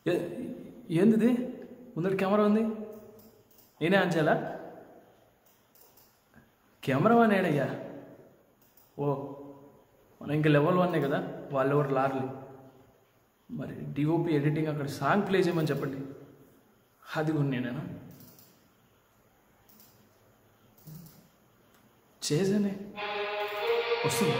ఏ- ఏంది ఇది ముందర కెమెరా ఉంది నేనే ఆన్ చేయాలా కెమెరా నేనయ్యా ఓ మనం ఇంకా లెవెల్ వన్నే కదా వాళ్ళు ఎవరు లార్లీ మరి డిఓపి ఎడిటింగ్ అక్కడ సాంగ్ ప్లే చేయమని చెప్పండి అది కూడా నేనేనా చేసానే వస్తుంది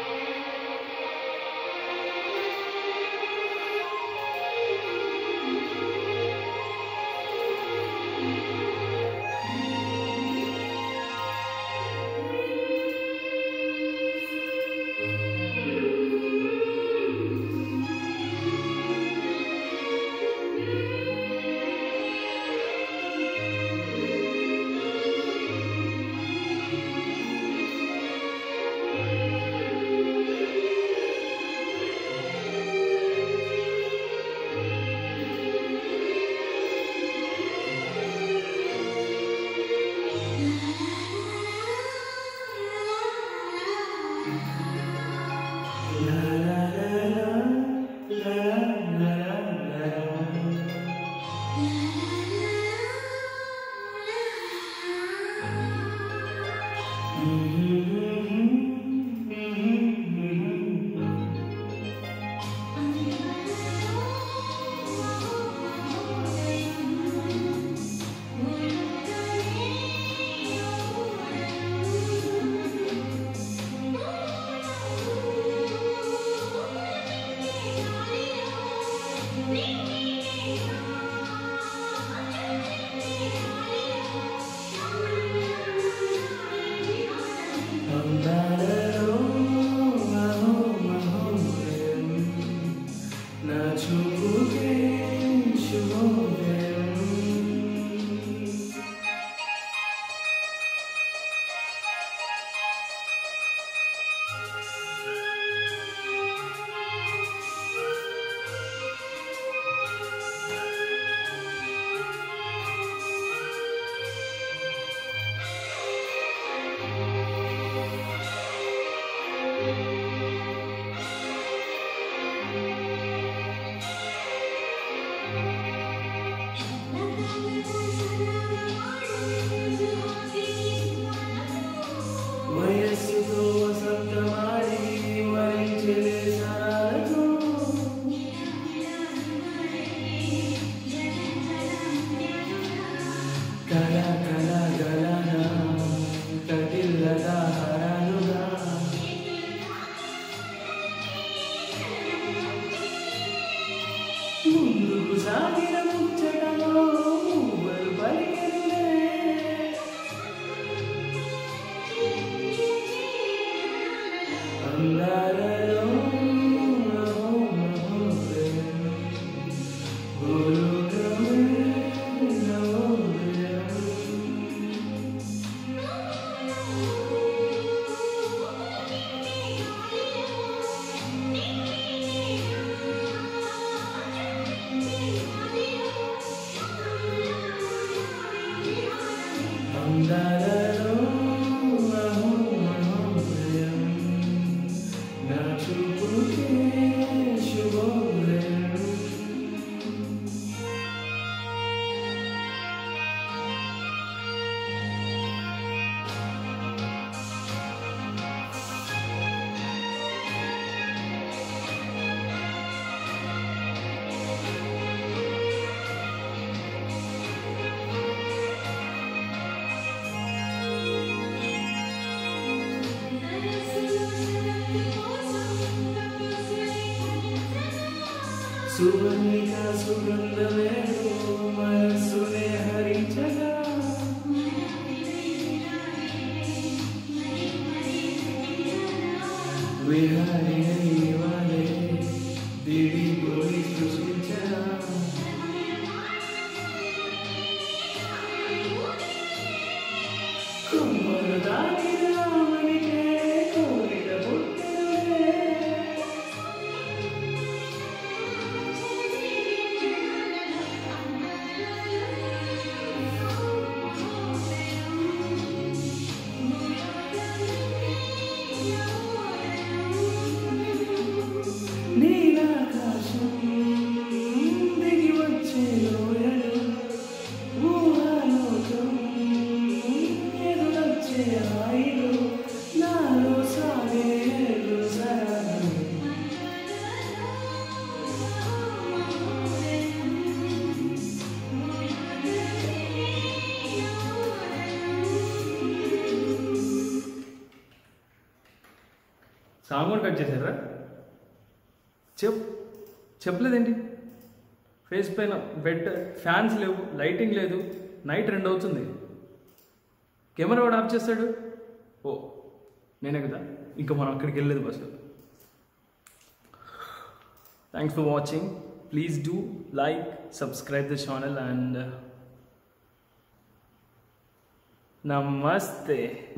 వయస్సుతో వసంతమాడి వరించెలే సరాలతో కళ కళ గలన కటిల్లగా హరాలుగా ముందుకు సాగిన ముచ్చటలో మూవలు పలికెనులే అందాలలో అందాలలో నా చూపుకే శుభోదయం సువర్ణిక సుగంధమేడు మనసునే హరించగా విహారి వాలే దిడిపోయి సృష్టించగా కొమ్మలు దాగిన రామునికే కోరిక పుట్టినలే నీలాకాశం దిగి సాంగ్ కూడా కట్ చేశారా చెప్ చెప్పలేదేంటి ఫేస్ పైన బెడ్ ఫ్యాన్స్ లేవు లైటింగ్ లేదు నైట్ రెండు అవుతుంది కెమెరా కూడా ఆఫ్ చేస్తాడు ఓ నేనే కదా ఇంకా మనం అక్కడికి వెళ్ళలేదు bus thanks for watching please do like subscribe the channel and నమస్తే